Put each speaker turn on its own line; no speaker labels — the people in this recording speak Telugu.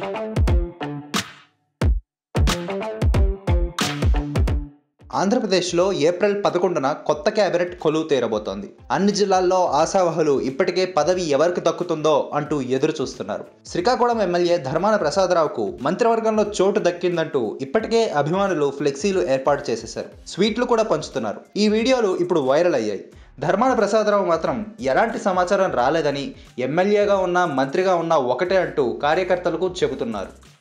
ఆంధ్రప్రదేశ్లో ఏప్రిల్ పదకొండున కొత్త కేబినెట్ కొలువు తీరబోతోంది అన్ని జిల్లాల్లో ఆశావహులు ఇప్పటికే పదవి ఎవరికి దక్కుతుందో అంటూ ఎదురు చూస్తున్నారు శ్రీకాకుళం ఎమ్మెల్యే ధర్మాన ప్రసాదరావుకు మంత్రివర్గంలో చోటు దక్కిందంటూ ఇప్పటికే అభిమానులు ఫ్లెక్సీలు ఏర్పాటు చేసేశారు స్వీట్లు కూడా పంచుతున్నారు ఈ వీడియోలు ఇప్పుడు వైరల్ అయ్యాయి ధర్మాన ప్రసాదరావు మాత్రం ఎలాంటి సమాచారం రాలేదని ఎమ్మెల్యేగా ఉన్నా మంత్రిగా ఉన్నా ఒకటే అంటూ కార్యకర్తలకు చెబుతున్నారు